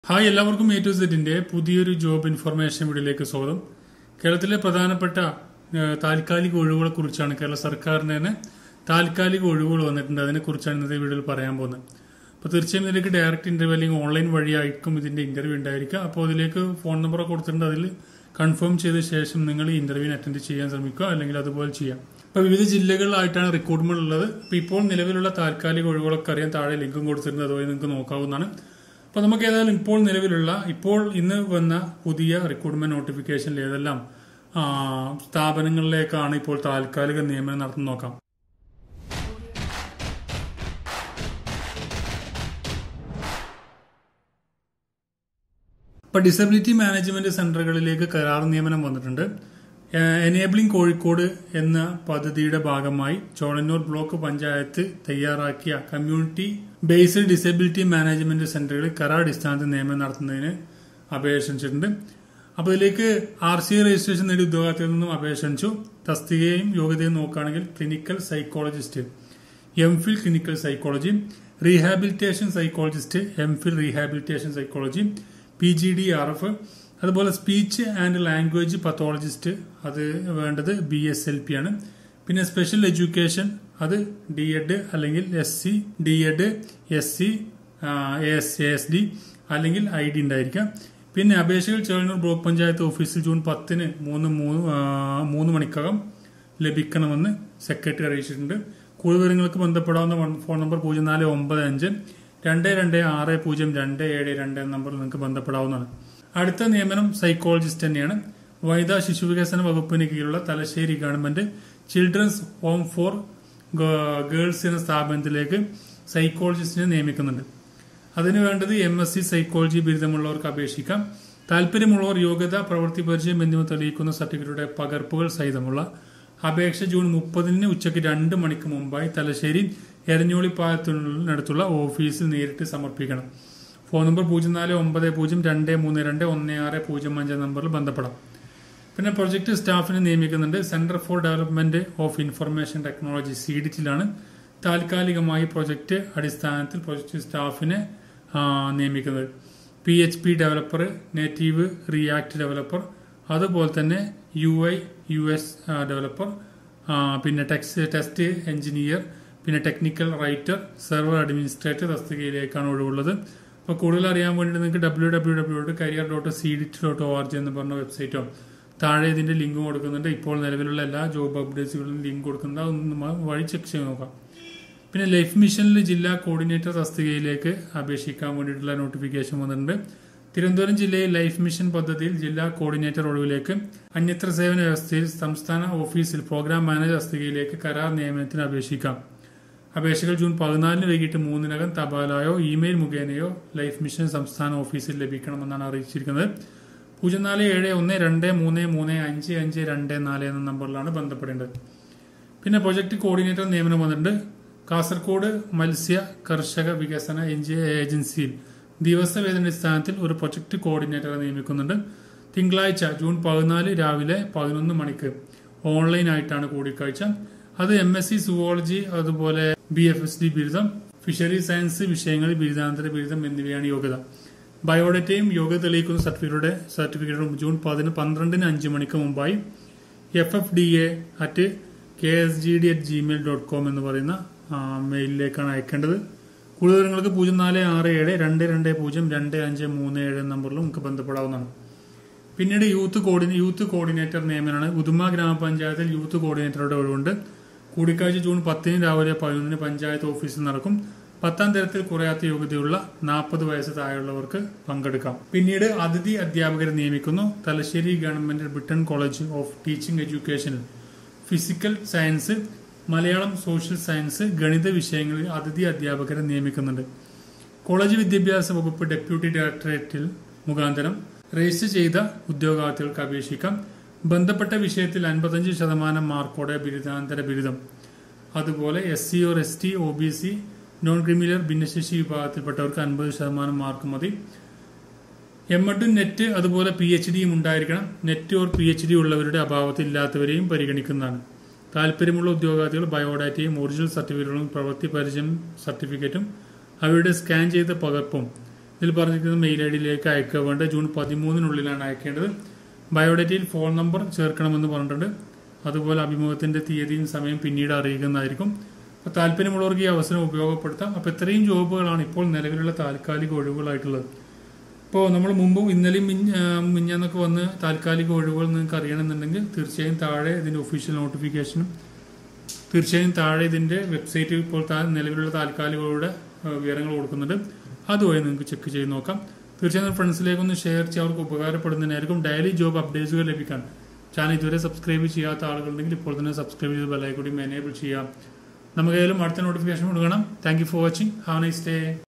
hi എല്ലാവർക്കും A to സെറ്റിന്റെ പുതിയൊരു ജോബ് ഇൻഫർമേഷൻ വീഡിയോയിലേക്ക് സ്വാഗതം കേരളത്തിലെ പ്രധാനപ്പെട്ട ഏഹ്, താൽക്കാലിക ഒഴിവുകളെ കുറിച്ചാണ് കേരള സർക്കാരിന്റെ തന്നെ താൽക്കാലിക ഒഴിവുകൾ വന്നിട്ടുണ്ട് അതിനെ കുറിച്ചാണ് ഇന്നത്തെ വീഡിയോയിൽ പറയാൻ പോകുന്നത് അപ്പോൾ തീർച്ചയായും ഇതിലേക്ക് ഡയറക്റ്റ് ഇന്റർവ്യൂ അല്ലെങ്കിൽ ഓൺലൈൻ വഴിയായിരിക്കും ഇതിന്റെ ഇന്റർവ്യൂ ഉണ്ടായിരിക്കുക അപ്പോൾ അതിലേക്ക് ഫോൺ നമ്പർ കൊടുത്തിട്ടുണ്ട് അതിൽ കൺഫേം ചെയ്ത ശേഷം നിങ്ങൾ ഈ ഇന്റർവ്യൂവിന് അറ്റൻഡ് ചെയ്യാൻ ശ്രമിക്കുക അല്ലെങ്കിൽ അതുപോലെ ചെയ്യാം അപ്പോൾ വിവിധ ജില്ലകളിലായിട്ടാണ് റിക്രൂട്ട്മെന്റ് ഉള്ളത് അപ്പോൾ ഇപ്പോൾ നിലവിലുള്ള താൽക്കാലിക ഒഴിവുകളൊക്കെ അറിയാൻ താഴെ ലിങ്കും കൊടുത്തിട്ടുണ്ട് അതുവഴി നിങ്ങൾക്ക് നോക്കാവുന്നതാണ് അപ്പോൾ നമുക്ക് ഏതായാലും ഇപ്പോൾ നിലവിലുള്ള ഇപ്പോൾ ഇന്ന് വന്ന പുതിയ റിക്രൂട്ട്മെന്റ് നോട്ടിഫിക്കേഷനിൽ ഏതെല്ലാം ആ, സ്ഥാപനങ്ങളിലേക്കാണ് ഇപ്പോൾ താൽക്കാലിക നിയമനം നടത്തുന്ന നോക്കാം ഇപ്പൊ ഡിസബിലിറ്റി മാനേജ്മെന്റ് സെന്ററുകളിലേക്ക് കരാർ നിയമനം വന്നിട്ടുണ്ട് എനേബിളിംഗ് കോഴിക്കോട് എന്ന പദ്ധതിയുടെ ഭാഗമായി ചോളന്നൂർ ബ്ലോക്ക് പഞ്ചായത്ത് തയ്യാറാക്കിയ കമ്മ്യൂണിറ്റി ബേസ്ഡ് ഡിസബിലിറ്റി മാനേജ്മെന്റ് സെന്ററുകളിൽ കരാർ അടിസ്ഥാനത്തിൽ നിയമനം നടത്തുന്നതിന് അപേക്ഷിച്ചിട്ടുണ്ട് അപ്പോൾ ഇതിലേക്ക് ആർ സി രജിസ്ട്രേഷൻ നേടിയ ഉദ്യോഗാർത്ഥികളിൽ നിന്നും അപേക്ഷിച്ചു തസ്തികയും യോഗ്യതയും നോക്കുകയാണെങ്കിൽ clinical psychologist M Phil clinical psychology rehabilitation psychologist M Phil rehabilitation psychology P G D R F അതുപോലെ സ്പീച്ച് ആൻഡ് ലാംഗ്വേജ് പത്തോളജിസ്റ്റ് അത് വേണ്ടത് ബി എസ് എൽ പി ആണ് പിന്നെ സ്പെഷ്യൽ എഡ്യൂക്കേഷൻ അത് ഡി എഡ് അല്ലെങ്കിൽ S C D Ed S C S S D അല്ലെങ്കിൽ I D ഉണ്ടായിരിക്കാം പിന്നെ അപേക്ഷകൾ ചേർന്നൂർ ബ്ലോക്ക് പഞ്ചായത്ത് ഓഫീസിൽ ജൂൺ പത്തിന് മൂന്ന് മൂന്ന് ആ, മൂന്ന് മണിക്കകം ലഭിക്കണമെന്ന് സെക്രട്ടറി അറിയിച്ചിട്ടുണ്ട് കൂടുതൽ വിവരങ്ങൾക്ക് ബന്ധപ്പെടാവുന്ന വൺ- ഫോൺ നമ്പർ പൂജ്യം നാല് ഒമ്പത് അഞ്ച് രണ്ട് രണ്ട് ആറ് പൂജ്യം രണ്ട് ഏഴ് രണ്ട് എന്ന നമ്പറിൽ നിങ്ങൾക്ക് ബന്ധപ്പെടാവുന്നതാണ് അടുത്ത നിയമനം സൈക്കോളജിസ്റ്റ് തന്നെയാണ് വനിതാ ശിശു വികസന വകുപ്പിന് കീഴിലുള്ള Thalassery government children's home for girls എന്ന സ്ഥാപനത്തിലേക്ക് സൈക്കോളജിസ്റ്റിനെ നിയമിക്കുന്നുണ്ട് അതിന് വേണ്ടത് എം എസ് സി സൈക്കോളജി ബിരുദമുള്ളവർക്ക് അപേക്ഷിക്കാം താല്പര്യമുള്ളവർ യോഗ്യത പ്രവൃത്തി പരിചയം എന്നിവ തെളിയിക്കുന്ന സർട്ടിഫിക്കറ്റുടെ പകർപ്പുകൾ സഹിതമുള്ള അപേക്ഷ ജൂൺ മുപ്പതിന് ഉച്ചയ്ക്ക് രണ്ട് മണിക്ക് മുമ്പായി തലശ്ശേരി എരഞ്ഞോളിപ്പാലത്തിനടുത്തുള്ള ഓഫീസിൽ നേരിട്ട് സമർപ്പിക്കണം ഫോൺ നമ്പർ പൂജ്യം നാല് ഒമ്പത് പൂജ്യം രണ്ട് മൂന്ന് രണ്ട് ഒന്ന് ആറ് പൂജ്യം അഞ്ച് നമ്പറിൽ ബന്ധപ്പെടാം പിന്നെ പ്രൊജക്ട് സ്റ്റാഫിനെ നിയമിക്കുന്നുണ്ട് centre for development of information technology സീഡിറ്റിലാണ് താൽക്കാലികമായി പ്രൊജക്ട് അടിസ്ഥാനത്തിൽ പ്രൊജക്ട് സ്റ്റാഫിനെ ആ, നിയമിക്കുന്നത് P H P developer native react developer അതുപോലെ തന്നെ U I U S developer ആ, പിന്നെ ടെക്സ് ടെസ്റ്റ് എഞ്ചിനീയർ പിന്നെ ടെക്നിക്കൽ റൈറ്റർ സെർവർ അഡ്മിനിസ്ട്രേറ്റർ തസ്തികയിലേക്കാണ് ഒഴിവുള്ളത് അപ്പോൾ കൂടുതൽ അറിയാൻ വേണ്ടി നിങ്ങൾക്ക് W W W dot career dot C D dot O R G എന്ന് പറഞ്ഞ വെബ്സൈറ്റോ താഴെ ഇതിന്റെ ലിങ്ക് കൊടുക്കുന്നുണ്ട് ഇപ്പോൾ നിലവിലുള്ള എല്ലാ ജോബ് അപ്ഡേറ്റ്സുകളിലും ലിങ്ക് കൊടുക്കുന്നുണ്ട് അതൊന്ന് മ- വഴി ചെക്ക് ചെയ്ത് നോക്കാം പിന്നെ ലൈഫ് മിഷനിൽ ജില്ലാ കോർഡിനേറ്റർ തസ്തികയിലേക്ക് അപേക്ഷിക്കാൻ വേണ്ടിയിട്ടുള്ള നോട്ടിഫിക്കേഷൻ വന്നിട്ടുണ്ട് തിരുവനന്തപുരം ജില്ലയിൽ ലൈഫ് മിഷൻ പദ്ധതിയിൽ ജില്ലാ കോർഡിനേറ്റർ ഒഴിവിലേക്ക് അന്യത്ര സേവന വ്യവസ്ഥയിൽ സംസ്ഥാന ഓഫീസിൽ പ്രോഗ്രാം മാനേജർ തസ്തികയിലേക്ക് കരാർ നിയമനത്തിന് അപേക്ഷിക്കാം അപേക്ഷകൾ ജൂൺ പതിനാലിന് വൈകിട്ട് മൂന്നിനകം തപാലായോ ഇമെയിൽ മുഖേനയോ ലൈഫ് മിഷൻ സംസ്ഥാന ഓഫീസിൽ ലഭിക്കണമെന്നാണ് അറിയിച്ചിരിക്കുന്നത് പൂജ്യം നാല് ഏഴ് ഒന്ന് രണ്ട് മൂന്ന് മൂന്ന് അഞ്ച് അഞ്ച് രണ്ട് നാല് എന്ന നമ്പറിലാണ് ബന്ധപ്പെടേണ്ടത് പിന്നെ പ്രൊജക്ട് കോർഡിനേറ്റർ നിയമനം വന്നിട്ടുണ്ട് കാസർഗോഡ് മത്സ്യ കർഷക വികസന എൻജി- ഏജൻസിയിൽ ദിവസവേതനടിസ്ഥാനത്തിൽ ഒരു പ്രൊജക്ട് കോർഡിനേറ്ററെ നിയമിക്കുന്നുണ്ട് തിങ്കളാഴ്ച ജൂൺ പതിനാല് രാവിലെ പതിനൊന്ന് മണിക്ക് ഓൺലൈനായിട്ടാണ് കൂടിക്കാഴ്ച അത് എം എസ് സി സുവോളജി അതുപോലെ ബി എഫ് എസ് ഡി ബിരുദം ഫിഷറി സയൻസ് വിഷയങ്ങളിൽ ബിരുദാന്തര ബിരുദം എന്നിവയാണ് യോഗ്യത ബയോഡേറ്റയും യോഗ്യത തെളിയിക്കുന്ന സർട്ടിഫിക്കറ്റുടെ സർട്ടിഫിക്കറ്റും ജൂൺ പതിന് പന്ത്രണ്ടിന് അഞ്ച് മണിക്ക് മുമ്പായി F F D A at K S G D at Gmail dot com എന്ന് പറയുന്ന ആ, മെയിലിലേക്കാണ് അയക്കേണ്ടത് കൂടുതൽ വിവരങ്ങൾക്ക് പൂജ്യം നാല് ആറ് ഏഴ് രണ്ട് രണ്ട് പൂജ്യം രണ്ട് അഞ്ച് മൂന്ന് ഏഴ് എന്ന നമ്പറിലും നമുക്ക് ബന്ധപ്പെടാവുന്നതാണ് പിന്നീട് യൂത്ത് കോർഡിനേ യൂത്ത് കോർഡിനേറ്റർ നിയമനമാണ് ഉദുമ ഗ്രാമപഞ്ചായത്തിൽ യൂത്ത് കോർഡിനേറ്ററുടെ ഒഴിവുണ്ട് കൂടിക്കാഴ്ച ജൂൺ പത്തിന് രാവിലെ പതിനൊന്നിന് പഞ്ചായത്ത് ഓഫീസിൽ നടക്കും പത്താം തരത്തിൽ കുറയാത്ത യോഗ്യതയുള്ള നാൽപ്പത് വയസ്സ് താഴെയുള്ളവർക്ക് പങ്കെടുക്കാം പിന്നീട് അതിഥി അധ്യാപകരെ നിയമിക്കുന്നു Thalassery government Brennen college of teaching എഡ്യൂക്കേഷനിൽ physical science Malayalam social science ഗണിത വിഷയങ്ങളിൽ അതിഥി അധ്യാപകരെ നിയമിക്കുന്നുണ്ട് കോളേജ് വിദ്യാഭ്യാസ വകുപ്പ് ഡെപ്യൂട്ടി ഡയറക്ടറേറ്റിൽ മുഖാന്തരം രജിസ്റ്റർ ചെയ്ത ഉദ്യോഗാർത്ഥികൾക്ക് അപേക്ഷിക്കാം ബന്ധപ്പെട്ട വിഷയത്തിൽ അൻപത്തഞ്ച് ശതമാനം മാർക്കോടെ ബിരുദാന്തര ബിരുദം അതുപോലെ S C or S T O B C non criminal ഭിന്നശേഷി വിഭാഗത്തിൽപ്പെട്ടവർക്ക് അൻപത് ശതമാനം മാർക്ക് മതി എം എഡും നെറ്റ് അതുപോലെ പി എച്ച് ഡിയും ഉണ്ടായിരിക്കണം NET or P H D ഉള്ളവരുടെ അഭാവത്തിൽ ഇല്ലാത്തവരെയും പരിഗണിക്കുന്നതാണ് താല്പര്യമുള്ള ഉദ്യോഗാർത്ഥികൾ ബയോഡാറ്റയും ഒറിജിനൽ സർട്ടിഫിക്കറ്റുകളും പ്രവൃത്തി പരിചയം സർട്ടിഫിക്കറ്റും അവയുടെ സ്കാൻ ചെയ്ത പകർപ്പും ഇതിൽ പറഞ്ഞിരിക്കുന്ന മെയിൽ ഐ ഡിയിലേക്ക് അയക്കുക വേണ്ട ജൂൺ പതിമൂന്നിനുള്ളിലാണ് അയക്കേണ്ടത് ബയോഡേറ്റയിൽ ഫോൺ നമ്പർ ചേർക്കണമെന്ന് പറഞ്ഞിട്ടുണ്ട് അതുപോലെ അഭിമുഖത്തിന്റെ തീയതിയും സമയം പിന്നീട് അറിയിക്കുന്നതായിരിക്കും അപ്പോൾ താല്പര്യമുള്ളവർക്ക് ഈ അവസരം ഉപയോഗപ്പെടുത്താം അപ്പോൾ ഇത്രയും ജോബുകളാണ് ഇപ്പോൾ നിലവിലുള്ള താൽക്കാലിക ഒഴിവുകളായിട്ടുള്ളത് ഇപ്പോൾ നമ്മൾ മുമ്പും ഇന്നലെയും മിഞ്ഞ- ആ, മിഞ്ഞാന്നൊക്കെ വന്ന് താൽക്കാലിക ഒഴിവുകൾ നിങ്ങൾക്ക് അറിയണമെന്നുണ്ടെങ്കിൽ തീർച്ചയായും താഴെ ഇതിന്റെ ഒഫീഷ്യൽ നോട്ടിഫിക്കേഷനും തീർച്ചയായും താഴെ ഇതിന്റെ വെബ്സൈറ്റിൽ ഇപ്പോൾ താ- നിലവിലുള്ള താൽക്കാലികളുടെ ആ, വിവരങ്ങൾ കൊടുക്കുന്നുണ്ട് അതുവഴി നിങ്ങൾക്ക് ചെക്ക് ചെയ്ത് നോക്കാം തീർച്ചയായും ഫ്രണ്ട്സിലേക്ക് ഒന്ന് ഷെയർ ചെയ്യാൻ അവർക്ക് ഉപകാരപ്പെടുന്നതിനായിരിക്കും ഡെയിലി ജോബ് അപ്ഡേറ്റ്സുകൾ ലഭിക്കാൻ ചാനൽ ഇതുവരെ സബ്സ്ക്രൈബ് ചെയ്യാത്ത ആളുകളുണ്ടെങ്കിൽ ഇപ്പോൾ തന്നെ സബ്സ്ക്രൈബ് ചെയ്ത് ബെല്ലൈക്കൂടി എനേബിൾ ചെയ്യാം നമുക്ക് ഏതായാലും അടുത്ത നോട്ടിഫിക്കേഷൻ കൊടുക്കണം thank you for watching have nice day